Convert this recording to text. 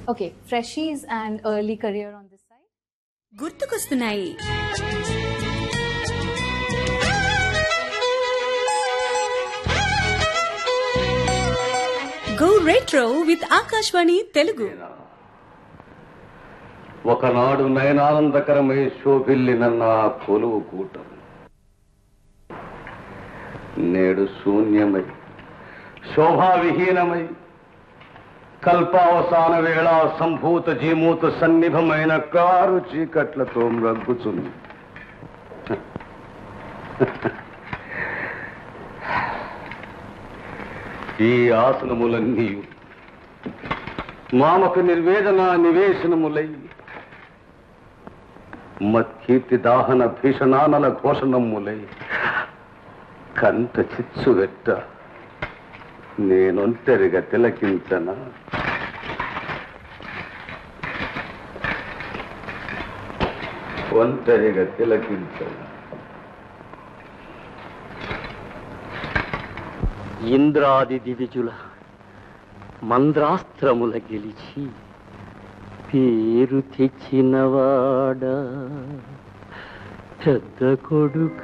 Okay, freshies and early career on this side. గుర్తుకొస్తున్నాయి go retro with Akashvani Telugu ఒకనాడు నయనానందకరమై శోభిల్లిన నా కొలువు కూటం నేడు శూన్యమై శోభావిహీనమై కల్పావసాన వేళ సంభూత జీమూత సన్నిభమైన కారు చీకట్లతో మ్రగ్గుచుంది ఈ ఆసనములన్నీ మామక నిర్వేదన నివేశనములై మత్కీర్తి దాహన భీషణానల ఘోషణములై కంట చిచ్చు వెట్ట నేనొంటరిగా తిలకించన ఒంటరిగా తిలకించన ఇంద్రాది దివిజుల మంద్రాస్త్రముల గెలిచి పేరు తెచ్చినవాడా పెద్ద కొడుక